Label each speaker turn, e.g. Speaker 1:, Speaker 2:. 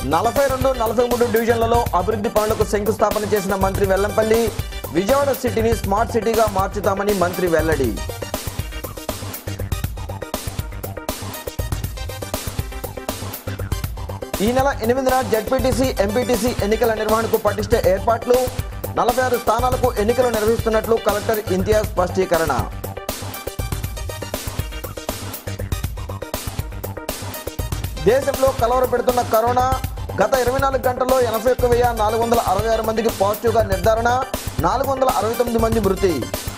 Speaker 1: నలభై రెండు నలభై మూడు డివిజన్లలో అభివృద్ధి పనులకు శంకుస్థాపన చేసిన మంత్రి వెల్లంపల్లి విజయవాడ సిటీని స్మార్ట్ సిటీగా మార్చుతామని మంత్రి వెల్లడి ఈ నెల ఎనిమిదిన జడ్పీటీసీ ఎంపీటీసీ ఎన్నికల నిర్వహణకు పటిష్ట ఏర్పాట్లు నలభై ఆరు స్థానాలకు ఎన్నికలు నిర్వహిస్తున్నట్లు కలెక్టర్ ఇంతియాజ్ స్పష్టీకరణ దేశంలో కలవర పెడుతున్న కరోనా గత ఇరవై నాలుగు గంటల్లో ఎనభై ఒక్క వెయ్యి నాలుగు వందల అరవై ఆరు మందికి పాజిటివ్గా నిర్ధారణ నాలుగు వందల అరవై తొమ్మిది మంది మృతి